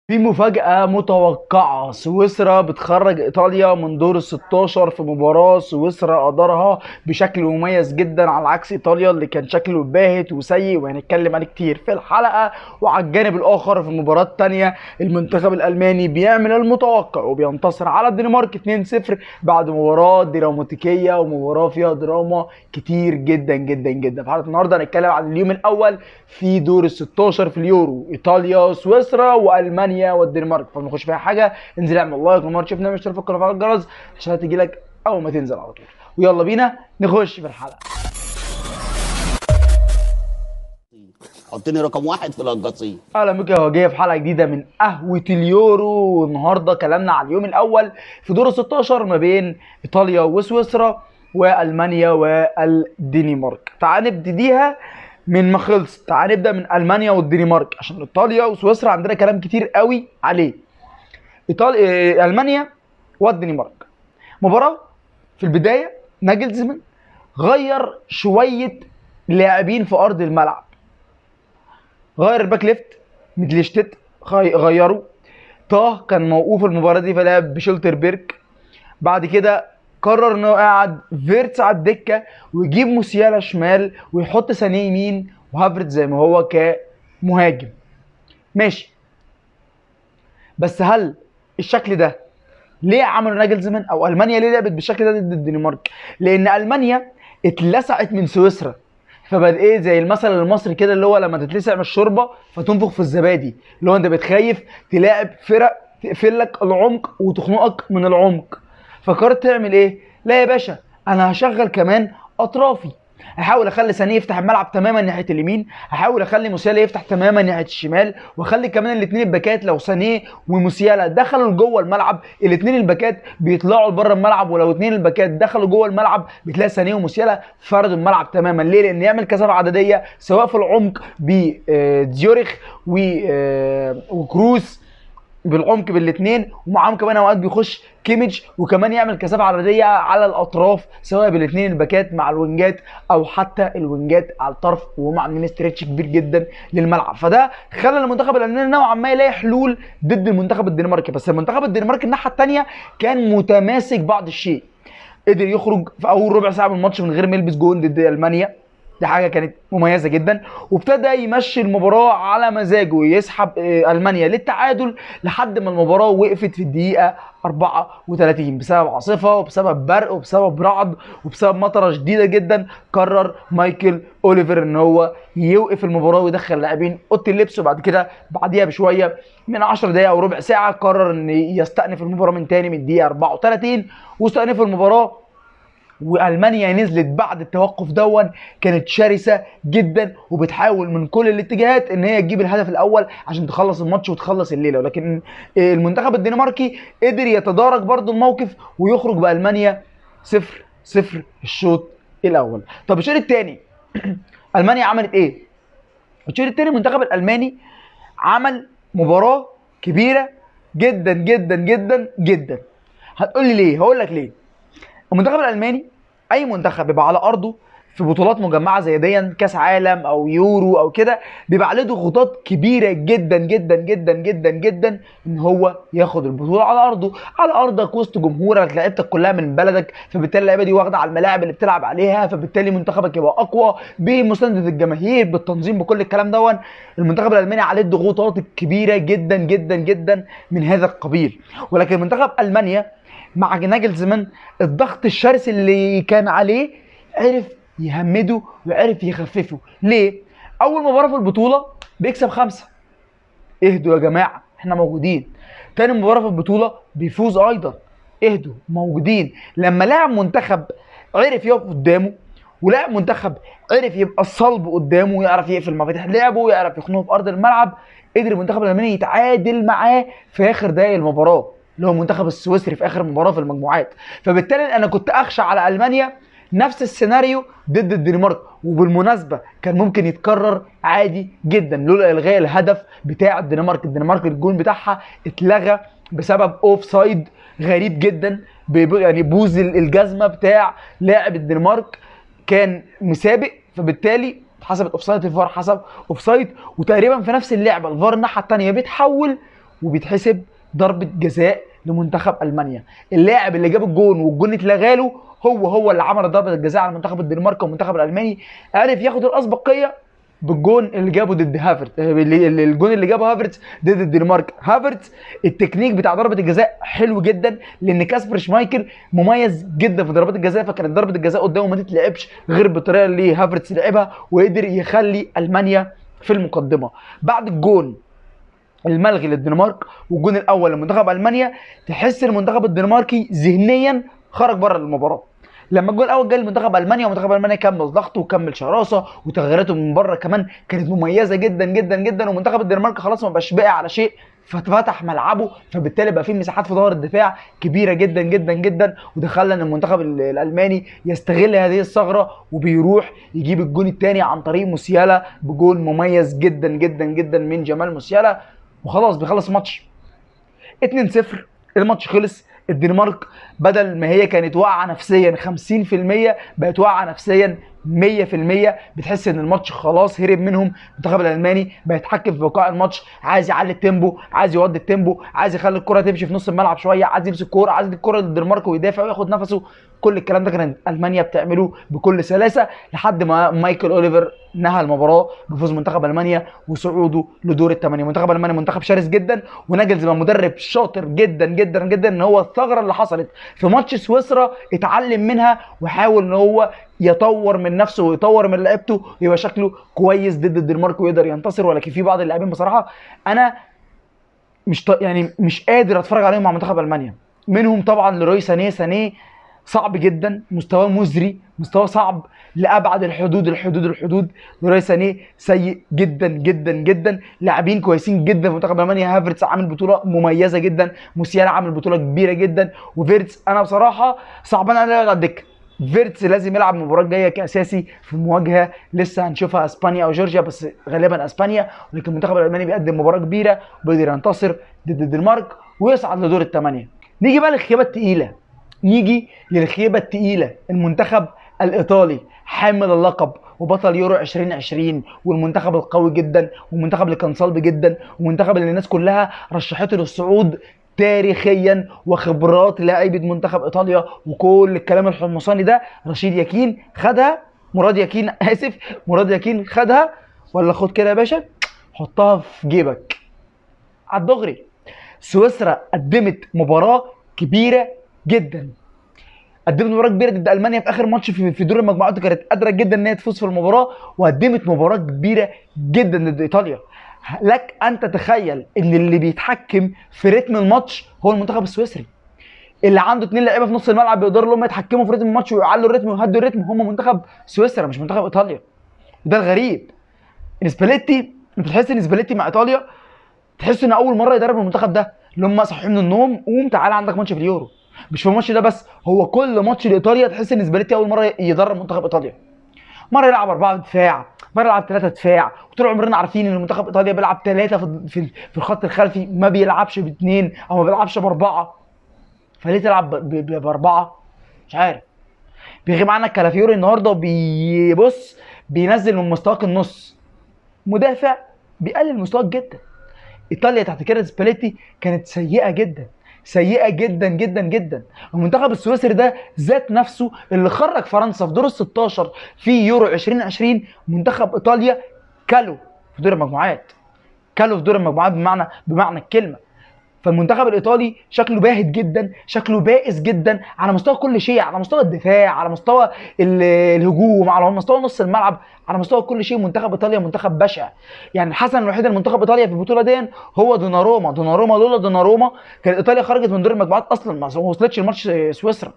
في مفاجأة متوقعة سويسرا بتخرج إيطاليا من دور ال 16 في مباراة سويسرا أدارها بشكل مميز جدا على عكس إيطاليا اللي كان شكله باهت وسيء وهنتكلم عليه كتير في الحلقة وعلى الجانب الآخر في المباراة التانية المنتخب الألماني بيعمل المتوقع وبينتصر على الدنمارك 2-0 بعد مباراة دراماتيكية ومباراة فيها دراما كتير جدا جدا جدا في حلقة النهاردة هنتكلم عن اليوم الأول في دور ال 16 في اليورو إيطاليا سويسرا وألمانيا والدنمارك فبنخش فيها حاجة انزل اعمل لايك لو ما شفنا اشترك في القناة وفعل الجرس عشان تجي لك أول ما تنزل على طول ويلا بينا نخش في الحلقة حطني رقم واحد في القصيم اهلا بك يا وجيه في حلقه جديده من قهوه اليورو والنهارده كلامنا على اليوم الاول في دور ال 16 ما بين ايطاليا وسويسرا والمانيا والدنمارك تعال نبتديها من ما خلص تعال نبدا من المانيا والدنمارك عشان ايطاليا وسويسرا عندنا كلام كتير قوي عليه ايطاليا إيه، المانيا والدنمارك مباراه في البدايه ناجلزمان غير شويه لاعبين في ارض الملعب غير الباك ليفت ميدليشتت غي- غيره طه كان موقوف المباراه دي فلعب بشولتربيرج بعد كده قرر انه يقعد فيرتس على الدكه ويجيب موسيالا شمال ويحط سانيه يمين وهافرت زي ما هو كمهاجم ماشي بس هل الشكل ده ليه عملوا ناجلزمان او المانيا ليه لعبت بالشكل ده ضد الدنمارك لان المانيا اتلسعت من سويسرا فبقت ايه زي المثل المصري كده اللي هو لما تتلسع من الشوربه فتنفخ في الزبادي اللي هو انت بتخايف تلاعب فرق تقفل لك العمق وتخنقك من العمق فقررت تعمل ايه لا يا باشا انا هشغل كمان اطرافي هحاول اخلي سانيه يفتح الملعب تماما ناحيه اليمين هحاول اخلي موسيالا يفتح تماما ناحيه الشمال واخلي كمان الاثنين الباكات لو سانيه وموسيالا دخلوا جوه الملعب الاثنين الباكات بيطلعوا لبره الملعب ولو اثنين الباكات دخلوا جوه الملعب بتلاقي سانيه وموسيالا فردوا الملعب تماما ليه لان يعمل كثافه عدديه سواء في العمق بديوريخ وكروس بالعمق بالاثنين ومعاهم كمان اوقات بيخش كيميتش وكمان يعمل كثافه عدديه على الاطراف سواء بالاثنين الباكات مع الوينجات او حتى الوينجات على الطرف وهم عاملين استريتش كبير جدا للملعب فده خلى المنتخب الالماني نوعا ما يلاقي حلول ضد المنتخب الدنماركي بس المنتخب الدنماركي الناحيه الثانيه كان متماسك بعض الشيء قدر يخرج في اول ربع ساعه من الماتش من غير ما يلبس جون ضد المانيا دي حاجه كانت مميزه جدا وابتدى يمشي المباراه على مزاجه يسحب آه، المانيا للتعادل لحد ما المباراه وقفت في الدقيقه 34 بسبب عاصفه وبسبب برق وبسبب رعد وبسبب مطره شديده جدا قرر مايكل اوليفر ان هو يوقف المباراه ويدخل لاعبين اوضه اللبس وبعد كده بعديها بشويه من 10 دقائق او ربع ساعه قرر ان يستأنف المباراه من تاني من الدقيقه 34 واستأنف المباراه والمانيا نزلت بعد التوقف دون كانت شرسه جدا وبتحاول من كل الاتجاهات ان هي تجيب الهدف الاول عشان تخلص الماتش وتخلص الليله ولكن المنتخب الدنماركي قدر يتدارك برضو الموقف ويخرج بالمانيا صفر صفر الشوط الاول طب الشوط الثاني المانيا عملت ايه الشوط الثاني المنتخب الالماني عمل مباراه كبيره جدا جدا جدا جدا هتقول لي ليه هقول لك ليه المنتخب الالماني اي منتخب بيبقى على ارضه في بطولات مجمعه زي دي كاس عالم او يورو او كده بيبقى عليه ضغوطات كبيره جدا جدا جدا جدا جدا ان هو ياخد البطوله على ارضه على ارضك وسط جمهورك لعيبتك كلها من بلدك فبالتالي اللعيبه دي واخده على الملاعب اللي بتلعب عليها فبالتالي منتخبك يبقى اقوى بمسانده الجماهير بالتنظيم بكل الكلام دون المنتخب الالماني عليه الضغوطات الكبيره جدا جدا جدا من هذا القبيل ولكن منتخب المانيا مع ناجلزمان الضغط الشرس اللي كان عليه عرف يهمده وعرف يخففه ليه اول مباراه في البطوله بيكسب خمسه اهدوا يا جماعه احنا موجودين تاني مباراه في البطوله بيفوز ايضا اهدوا موجودين لما لاعب منتخب عرف يقف قدامه ولاعب منتخب عرف يبقى الصلب قدامه ويعرف يقفل مفاتيح لعبه ويعرف يخنقه في ارض الملعب قدر المنتخب الالماني يتعادل معاه في اخر دقايق المباراه اللي هو المنتخب السويسري في اخر مباراه في المجموعات فبالتالي انا كنت اخشى على المانيا نفس السيناريو ضد الدنمارك وبالمناسبه كان ممكن يتكرر عادي جدا لولا الغاء الهدف بتاع الدنمارك الدنمارك الجون بتاعها اتلغى بسبب اوف سايد غريب جدا بيب- يعني بوز الجزمه بتاع لاعب الدنمارك كان مسابق فبالتالي اتحسبت اوف سايد الفار حسب اوف سايد وتقريبا في نفس اللعبه الفار الناحيه الثانيه بيتحول وبيتحسب ضربه جزاء لمنتخب المانيا اللاعب اللي جاب الجون والجون اتلغى له هو هو اللي عمل ضربه الجزاء على منتخب الدنمارك والمنتخب الالماني عرف ياخد الاسبقيه بالجون اللي جابه ضد هافرت آه، اللي- اللي- الجون اللي جابه هافرت ضد الدنمارك هافرت التكنيك بتاع ضربه الجزاء حلو جدا لان كاسبر شمايكل مميز جدا في ضربات الجزاء فكانت ضربه الجزاء قدامه ما تتلعبش غير بالطريقه اللي هافرتس لعبها وقدر يخلي المانيا في المقدمه بعد الجون الملغي للدنمارك والجون الاول لمنتخب المانيا تحس ان المنتخب الدنماركي ذهنيا خرج بره المباراه لما الجول الاول جه لمنتخب المانيا ومنتخب المانيا كمل ضغطه وكمل شراسه وتغييراته من بره كمان كانت مميزه جدا جدا جدا ومنتخب الدنمارك خلاص ما بقاش باقي على شيء ففتح ملعبه فبالتالي بقى فيه مساحات في ظهر الدفاع كبيره جدا جدا جدا وده خلى ان المنتخب ال- الالماني يستغل هذه الثغره وبيروح يجيب الجون الثاني عن طريق موسيالا بجون مميز جدا جدا جدا من جمال موسيالا وخلاص بيخلص الماتش 2-0 الماتش خلص الدنمارك بدل ما هي كانت واقعه نفسيا 50% بقت واقعه نفسيا 100% بتحس ان الماتش خلاص هرب منهم المنتخب الالماني بقى يتحكم في بقاء الماتش عايز يعلي التيمبو عايز يوضي التيمبو عايز يخلي الكره تمشي في نص الملعب شويه عايز يمسك الكوره عايز يدي الكوره للدنمارك ويدافع وياخد نفسه كل الكلام ده كانت المانيا بتعمله بكل سلاسه لحد ما مايكل اوليفر نهى المباراه بفوز منتخب المانيا وصعوده لدور الثمانيه منتخب المانيا منتخب شرس جدا وناجلزمان مدرب شاطر جدا جدا جدا ان هو الثغره اللي حصلت في ماتش سويسرا اتعلم منها وحاول ان هو يطور من نفسه ويطور من لعيبته ويبقى شكله كويس ضد الدنمارك ويقدر ينتصر ولكن في بعض اللاعبين بصراحه انا مش ط... يعني مش قادر اتفرج عليهم مع منتخب المانيا منهم طبعا لروي سانيه سانيه صعب جدا مستواه مزري مستواه صعب لابعد الحدود الحدود الحدود لروي سانيه سيء جدا جدا جدا لاعبين كويسين جدا في منتخب المانيا هافرتس عامل بطوله مميزه جدا موسيالا عامل بطوله كبيره جدا وفيرتس انا بصراحه صعبان عليه يقعد على الدكه فيرتس لازم يلعب المباراه الجايه كاساسي في مواجهه لسه هنشوفها اسبانيا او جورجيا بس غالبا اسبانيا ولكن المنتخب الالماني بيقدم مباراه كبيره وبيقدر ينتصر ضد الدنمارك ويصعد لدور الثمانيه نيجي بقى للخيبه الثقيله نيجي للخيبه الثقيله المنتخب الايطالي حامل اللقب وبطل يورو 2020 والمنتخب القوي جدا والمنتخب اللي كان صلب جدا والمنتخب اللي الناس كلها رشحته للصعود تاريخيا وخبرات لاعيبه منتخب ايطاليا وكل الكلام الحمصاني ده رشيد ياكين خدها مراد ياكين اسف مراد ياكين خدها ولا خد كده يا باشا حطها في جيبك على الدغري سويسرا قدمت مباراه كبيره جدا قدمت مباراه كبيره ضد المانيا في اخر ماتش في في دور المجموعات وكانت قادره جدا ان هي تفوز في المباراه وقدمت مباراه كبيره جدا ضد ايطاليا لك ان تتخيل ان اللي بيتحكم في رتم الماتش هو المنتخب السويسري اللي عنده اتنين لعيبه في نص الملعب بيقدروا ان هم يتحكموا في رتم الماتش ويعلوا الريتم ويهدوا الريتم هم منتخب سويسرا مش منتخب ايطاليا وده الغريب ان سباليتي انت تحس ان سباليتي مع ايطاليا تحس ان اول مره يدرب المنتخب ده اللي هم صحيين من النوم قوم تعالى عندك ماتش في اليورو مش في الماتش ده بس هو كل ماتش لايطاليا تحس ان سباليتي اول مره يدرب منتخب ايطاليا مره يلعب اربعه دفاع مره يلعب ثلاثه دفاع وطول عمرنا عارفين ان منتخب ايطاليا بيلعب ثلاثه في في في الخط الخلفي ما بيلعبش باثنين او ما بيلعبش باربعه فليه تلعب ب- ب- باربعه مش عارف بيغيب عنك كالافيوري النهارده وبيبص بينزل من مستواك النص مدافع بيقلل مستواك جدا ايطاليا تحت كده سباليتي كانت سيئه جدا سيئه جدا جدا جدا المنتخب السويسري ده ذات نفسه اللي خرج فرنسا في دور ال 16 في يورو 2020 منتخب ايطاليا كلو في دور المجموعات كلو في دور المجموعات بمعنى بمعنى الكلمه فالمنتخب الايطالي شكله باهت جدا شكله بائس جدا على مستوى كل شيء على مستوى الدفاع على مستوى ال- الهجوم على مستوى نص الملعب على مستوى كل شيء منتخب ايطاليا منتخب بشع يعني الحسن الوحيد المنتخب ايطاليا في البطوله دي هو دوناروما دوناروما لولا دوناروما كانت ايطاليا خرجت من دور المجموعات اصلا ما وصلتش الماتش سويسرا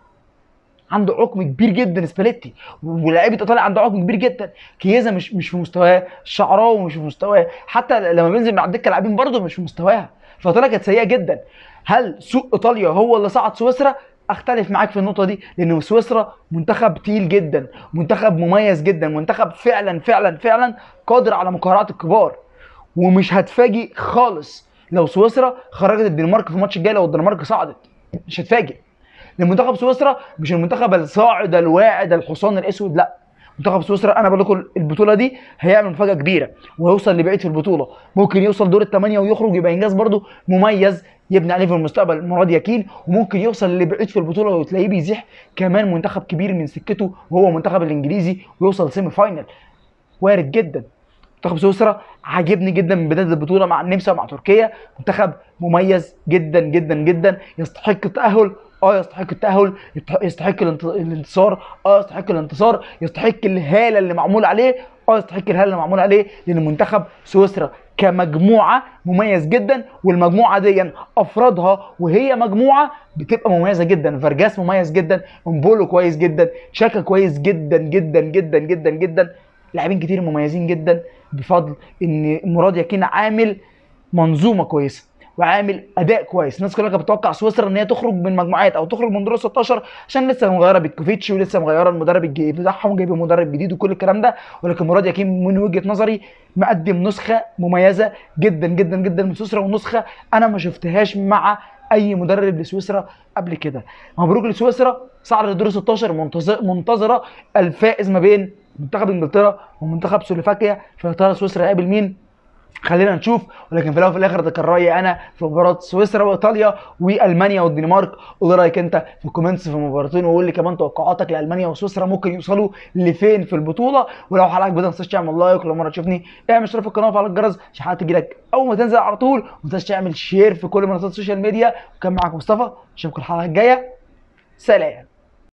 عنده عقم كبير جدا سباليتي ولاعيبه ايطاليا عنده عقم كبير جدا كيزا مش مش في مستواه الشعراوي مش في مستواه حتى لما بينزل مع الدكه لاعبين برضه مش في مستواها فايطاليا كانت سيئه جدا هل سوق ايطاليا هو اللي صعد سويسرا اختلف معاك في النقطه دي لان سويسرا منتخب تقيل جدا منتخب مميز جدا منتخب فعلا فعلا فعلا قادر على مقارعه الكبار ومش هتفاجئ خالص لو سويسرا خرجت الدنمارك في الماتش الجاي لو الدنمارك صعدت مش هتفاجئ لان منتخب سويسرا مش المنتخب الصاعد الواعد الحصان الاسود لا منتخب سويسرا انا بقول لكم البطوله دي هيعمل مفاجاه كبيره وهيوصل لبعيد في البطوله ممكن يوصل دور الثمانيه ويخرج يبقى انجاز برده مميز يبني عليه في المستقبل مراد يكين وممكن يوصل لبعيد في البطوله وتلاقيه بيزيح كمان منتخب كبير من سكته وهو المنتخب الانجليزي ويوصل سيمي فاينل وارد جدا منتخب سويسرا عاجبني جدا من بدايه البطوله مع النمسا ومع تركيا منتخب مميز جدا جدا جدا يستحق التاهل اه يستحق التاهل يستحق- يستحق الانت- الانتصار اه يستحق الانتصار يستحق الهاله اللي معمول عليه اه يستحق الهاله اللي معمول عليه لان منتخب سويسرا كمجموعه مميز جدا والمجموعه دي افرادها وهي مجموعه بتبقى مميزه جدا فرجاس مميز جدا امبولو كويس جدا شاكا كويس جدا جدا جدا جدا جدا لاعبين كتير مميزين جدا بفضل ان مراد يكين عامل منظومه كويسه وعامل اداء كويس الناس كلها كانت بتتوقع سويسرا ان هي تخرج من مجموعات او تخرج من دور 16 عشان لسه مغيره بيتكوفيتش ولسه مغيره المدرب الجي- بتاعهم وجايبه مدرب جديد وكل الكلام ده ولكن مراد يكين من وجهه نظري مقدم نسخه مميزه جدا جدا جدا من سويسرا ونسخه انا ما شفتهاش مع اي مدرب لسويسرا قبل كده مبروك لسويسرا صعد لدور 16 منتظر منتظره الفائز ما بين منتخب انجلترا ومنتخب سلوفاكيا فيا ترى سويسرا هيقابل مين خلينا نشوف ولكن في الاول وفي الاخر ده كان رايي انا في مباراه سويسرا وايطاليا والمانيا والدنمارك قول لي رايك انت في الكومنتس في المباراتين وقول لي كمان توقعاتك لالمانيا وسويسرا ممكن يوصلوا لفين في البطوله ولو حلقه ما تنساش تعمل لايك ولو مره تشوفني اعمل اشتراك في القناه وفعل الجرس عشان حلقه تجيلك اول ما تنزل على طول وما تنساش تعمل شير في كل منصات السوشيال ميديا وكان معاك مصطفى اشوفكم الحلقه الجايه سلام